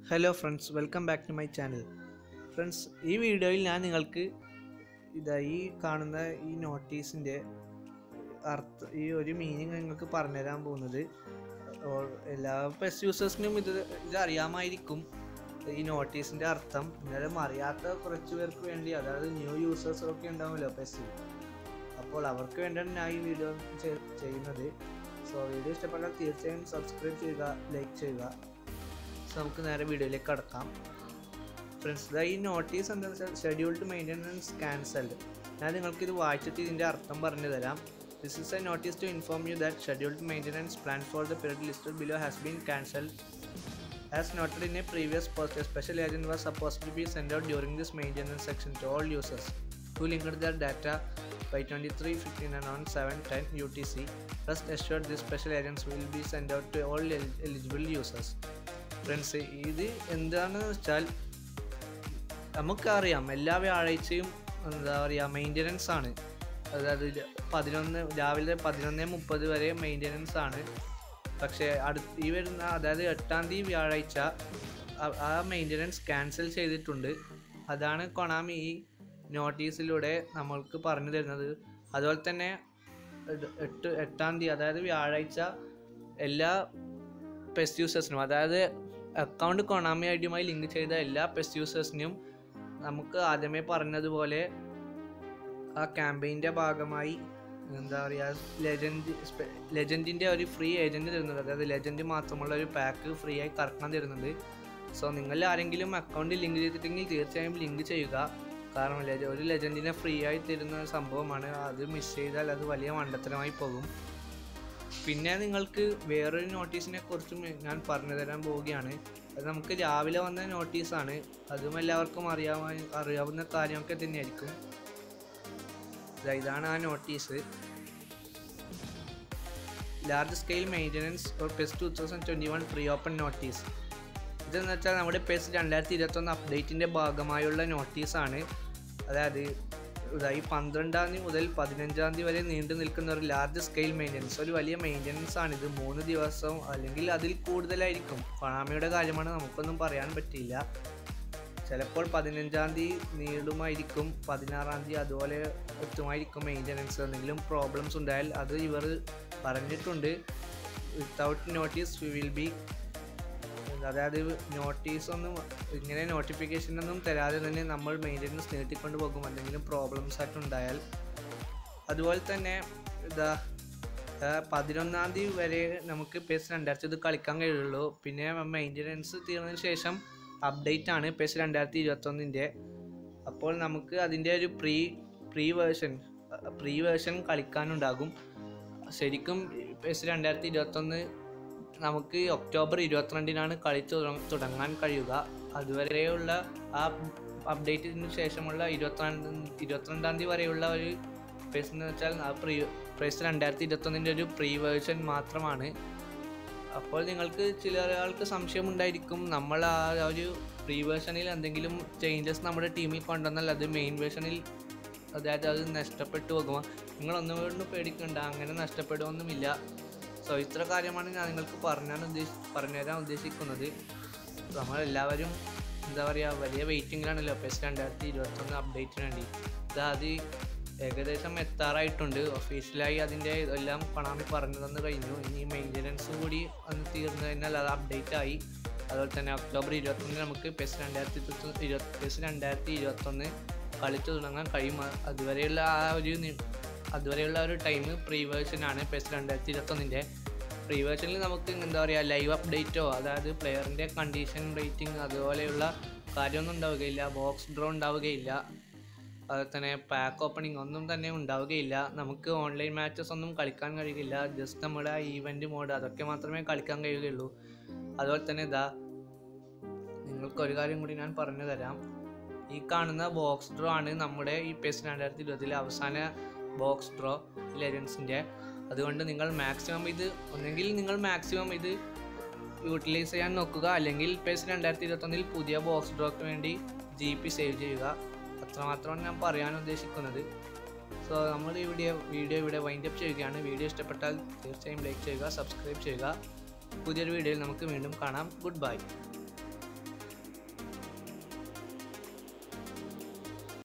Hello friends welcome back to my channel friends ഈ വീഡിയോയിൽ ഞാൻ നിങ്ങൾക്ക് ഇതാ ഈ കാണുന്ന ഈ നോട്ടീസിൻ്റെ അർത്ഥ ഈ ഒരു മീനിങ് നിങ്ങൾക്ക് പറഞ്ഞുതരാൻ പോകുന്നത് ഓ- എല്ലാ പെസ് യൂസേഴ്സിനും ഇത് ഇത് അറിയാമായിരിക്കും ഈ നോട്ടീസിൻ്റെ അർത്ഥം എന്നാലും അറിയാത്ത കുറച്ച് പേർക്ക് വേണ്ടി അതായത് ന്യൂ യൂസേഴ്സൊക്കെ ഉണ്ടാവുമല്ലോ പെസ്സിൽ അപ്പോൾ അവർക്ക് വേണ്ടിയാണ് ഞാൻ ഈ വീഡിയോ ചെ- ചെയ്യുന്നത് സോ വീഡിയോ ഇഷ്ടപ്പെട്ടാൽ തീർച്ചയായും സബ്സ്ക്രൈബ് ചെയ്യുക ലൈക്ക് ചെയ്യുക സോ നമുക്ക് നേരെ വീഡിയോയിലേക്ക് കടക്കാം ഫ്രണ്ട്സ് ഇതാ ഈ നോട്ടീസ് എന്താണെന്ന് വെച്ചാൽ ഷെഡ്യൂൾഡ് മെയിൻ്റനൻസ് ക്യാൻസൽഡ് ഞാൻ നിങ്ങൾക്ക് ഇത് വായിച്ചിട്ട് ഇതിൻ്റെ അർത്ഥം പറഞ്ഞു തരാം this is a notice to inform you that scheduled maintenance plan for the period listed below has been cancelled As noted in a previous post, a special agent was supposed to be sent out during this maintenance section to all users who linked their data by 23.15 and on 7.10 UTC. Rest assured, these special agents will be sent out to all el- eligible users. Friends ഇത് എന്താണെന്ന് വെച്ചാൽ നമുക്കറിയാം എല്ലാ വ്യാഴാഴ്ചയും എന്താ പറയുക maintenance ആണ് അതായത് ര- പതിനൊന്ന് രാവിലെ പതിനൊന്ന് മുപ്പത് വരെ മെയിൻ്റനൻസ് ആണ് പക്ഷേ അടുത്ത് ഈ വരുന്ന അതായത് എട്ടാം തീയതി വ്യാഴാഴ്ച ആ- ആ മെയിൻ്റനൻസ് ക്യാൻസൽ ചെയ്തിട്ടുണ്ട് അതാണ് കൊണാമി ഈ നോട്ടീസിലൂടെ നമ്മൾക്ക് പറഞ്ഞു തരുന്നത് അതുപോലെ തന്നെ എട്ട്- എട്ട് എട്ടാം തീയതി അതായത് വ്യാഴാഴ്ച എല്ലാ പെസ്റ്റ് യൂസേഴ്സിനും അതായത് അക്കൗണ്ട് കൊണാമി ഐ ഡിയുമായി ലിങ്ക് ചെയ്ത എല്ലാ പെസ്റ്റ് യൂസേഴ്സിനും നമുക്ക് ആദ്യമേ പറഞ്ഞതുപോലെ ആ ക്യാമ്പയിൻ്റെ ഭാഗമായി എന്താ പറയുക ലെജൻഡ് ലെജൻഡിൻ്റെ ഒരു ഫ്രീ ഏജൻറ്റ് തരുന്നുണ്ട് അതായത് ലെജൻഡ് മാത്രമുള്ള ഒരു പാക്ക് ഫ്രീ ആയി കറക്കാൻ തരുന്നുണ്ട് സോ നിങ്ങൾ ആരെങ്കിലും അക്കൗണ്ട് ലിങ്ക് ചെയ്തിട്ടെങ്കിൽ തീർച്ചയായും ലിങ്ക് ചെയ്യുക കാരണം ലെജ- ഒരു ലെജൻഡിനെ ഫ്രീ ആയി തരുന്ന ഒരു സംഭവമാണ് അത് മിസ് ചെയ്താൽ അത് വലിയ മണ്ടത്തരമായി പോകും പിന്നെ നിങ്ങൾക്ക് വേറൊരു നോട്ടീസിനെ കുറിച്ചും ഞാൻ പറഞ്ഞു തരാൻ പോവുകയാണ് അത് നമുക്ക് രാവിലെ വന്ന നോട്ടീസാണ് അതും എല്ലാവർക്കും അറിയാവുന്ന അറിയാവുന്ന കാര്യമൊക്കെ തന്നെയായിരിക്കും ദാ ഇതാണ് ആ notice large scale maintenance for PES two thousand twenty one pre open notice ഇതെന്ന് വെച്ചാൽ നമ്മുടെ പെസ് രണ്ടായിരത്തി ഇരുപത്തൊന്ന് അപ്ഡേറ്റിൻ്റെ ഭാഗമായുള്ള നോട്ടീസാണ് അതായത് ഇതാ ഈ പന്ത്രണ്ടാം തീയതി മുതൽ പതിനഞ്ചാം തീയതി വരെ നീണ്ടു നിൽക്കുന്ന ഒരു ലാർജ് സ്കെയിൽ മെയിൻ്റനൻസ് ഒരു വലിയ മെയിൻ്റനൻസ് ആണിത് മൂന്ന് ദിവസം അല്ലെങ്കിൽ അതിൽ കൂടുതലായിരിക്കും കൊണാമിയുടെ കാര്യമാണ് നമുക്കൊന്നും പറയാൻ പറ്റില്ല ചിലപ്പോൾ പതിനഞ്ചാം തീയതി നീളുമായിരിക്കും പതിനാറാം തീയതി അതുപോലെ എത്തുമായിരിക്കും മെയിൻ്റനൻസ് എന്തെങ്കിലും പ്രോബ്ലംസ് ഉണ്ടായാൽ അത് ഇവർ പറഞ്ഞിട്ടുണ്ട് without notice we will be അതായത് നോട്ടീസ് ഒന്നും ഇങ്ങനെ നോട്ടിഫിക്കേഷൻ ഒന്നും തരാതെ തന്നെ നമ്മൾ മെയിൻ്റനൻസ് നീട്ടിക്കൊണ്ട് പോകും എന്തെങ്കിലും പ്രോബ്ലംസ് ആയിട്ട് ഉണ്ടായാൽ അതുപോലെ തന്നെ ഇതാ ആ, പതിനൊന്നാം തീയതി വരെ നമുക്ക് പെസ് രണ്ടായിരത്തി ഇത് കളിക്കാൻ കഴിയുള്ളൂ പിന്നെ മെയിൻ്റനൻസ് തീർന്നതിന് ശേഷം അപ്ഡേറ്റ് ആണ് പെസ് രണ്ടായിരത്തി ഇരുപത്തൊന്നിൻ്റെ അപ്പോൾ നമുക്ക് അതിൻ്റെ ഒരു pre pre version pre version കളിക്കാനുണ്ടാകും ശരിക്കും പെസ് രണ്ടായിരത്തി ഇരുപത്തൊന്ന് നമുക്ക് ഒക്ടോബർ ഇരുപത്തിരണ്ടിനാണ് കളി തുടങ്ങ- തുടങ്ങാൻ കഴിയുക അതുവരെയുള്ള ആ അപ്ഡേറ്റിന് ശേഷമുള്ള ഇരുപത്തിരണ്ട് ഇരുപത്തിരണ്ടാം തീയതി വരെയുള്ള ഒരു പേസ് എന്ന് വെച്ചാൽ ആ പ്രീ പേസ് രണ്ടായിരത്തി ഇരുപത്തൊന്നിൻ്റെ ഒരു പ്രീ വേർഷൻ മാത്രമാണ് അപ്പോൾ നിങ്ങൾക്ക് ചില ആൾക്ക് സംശയമുണ്ടായിരിക്കും നമ്മൾ ആ ഒരു പ്രീ വേർഷനിൽ എന്തെങ്കിലും ചേഞ്ചസ് നമ്മുടെ ടീമിൽ കൊണ്ടുവന്നാൽ അത് മെയിൻ വേർഷനിൽ അതായത് അത് നഷ്ടപ്പെട്ടു പോകുമോ നിങ്ങളൊന്നും കൊണ്ട് പേടിക്കണ്ട അങ്ങനെ നഷ്ടപ്പെടുമൊന്നുമില്ല സോ ഇത്ര കാര്യമാണ് ഞാൻ നിങ്ങൾക്ക് പറഞ്ഞാണ് ഉദ്ദേശി പറഞ്ഞുതരാൻ ഉദ്ദേശിക്കുന്നത് നമ്മളെല്ലാവരും എന്താ പറയുക വലിയ വെയിറ്റിങ്ങിലാണല്ലോ പെസ് രണ്ടായിരത്തി ഇരുപത്തൊന്ന് അപ്ഡേറ്റിന് വേണ്ടി ഇത് അത് ഏകദേശം എത്താറായിട്ടുണ്ട് ഒഫീഷ്യലായി അതിൻ്റെ എല്ലാം കൊണാമി പറഞ്ഞു തന്നു കഴിഞ്ഞു ഇനി മെയിൻ്റനൻസ് കൂടി ഒന്ന് തീർന്നു കഴിഞ്ഞാൽ അത് അപ്ഡേറ്റ് ആയി അതുപോലെ തന്നെ ഒക്ടോബർ ഇരുപത്തൊന്നിന് നമുക്ക് പെസ് രണ്ടായിരത്തി ഇരുപത്തി ഇരുപത്തി പെസ് രണ്ടായിരത്തി ഇരുപത്തൊന്ന് കളിച്ചു തുടങ്ങാൻ കഴിയും അ- അതുവരെയുള്ള ആ ഒരു നി- അതുവരെയുള്ള ഒരു ടൈം പ്രീ വേർഷനാണ് പെസ് രണ്ടായിരത്തി ഇരുപത്തൊന്നിൻ്റെ പ്രീ വേർഷനിൽ നമുക്ക് എന്താ പറയുക ലൈവ് അപ്ഡേറ്റോ അതായത് പ്ലെയറിൻ്റെ കണ്ടീഷൻ റേറ്റിംഗ് അതുപോലെയുള്ള കാര്യമൊന്നും ഉണ്ടാവുകയില്ല ബോക്സ് ഡ്രോ ഉണ്ടാവുകയില്ല അതുപോലെ തന്നെ പാക്ക് ഓപ്പണിംഗ് ഒന്നും തന്നെ ഉണ്ടാവുകയില്ല നമുക്ക് ഓൺലൈൻ മാച്ചസ് ഒന്നും കളിക്കാൻ കഴിയുകയില്ല ജസ്റ്റ് നമ്മുടെ ഈവൻറ്റ് മോഡ് അതൊക്കെ മാത്രമേ കളിക്കാൻ കഴിയുകയുള്ളൂ അതുപോലെ തന്നെ ഇതാ നിങ്ങൾക്ക് ഒരു കാര്യം കൂടി ഞാൻ പറഞ്ഞു തരാം ഈ കാണുന്ന ബോക്സ് ഡ്രോ ആണ് നമ്മുടെ ഈ പെസ് രണ്ടായിരത്തി ഇരുപതിലെ അവസാന ബോക്സ് ഡ്രോ ലെജൻസിൻ്റെ അതുകൊണ്ട് നിങ്ങൾ മാക്സിമം ഇത് ഒന്നെങ്കിൽ നിങ്ങൾ മാക്സിമം ഇത് യൂട്ടിലൈസ് ചെയ്യാൻ നോക്കുക അല്ലെങ്കിൽ പെസ് രണ്ടായിരത്തി ഇരുപത്തൊന്നിൽ പുതിയ ബോക്സ് ഡ്രോക്ക് വേണ്ടി ജി പി സേവ് ചെയ്യുക അത്രമാത്രമാണ് ഞാൻ പറയാൻ ഉദ്ദേശിക്കുന്നത് സോ നമ്മൾ ഈ വീഡിയോ വീഡിയോ ഇവിടെ വൈൻഡപ്പ് ചെയ്യുകയാണ് വീഡിയോ ഇഷ്ടപ്പെട്ടാൽ തീർച്ചയായും ലൈക്ക് ചെയ്യുക സബ്സ്ക്രൈബ് ചെയ്യുക പുതിയൊരു വീഡിയോയിൽ നമുക്ക് വീണ്ടും കാണാം ഗുഡ് ബൈ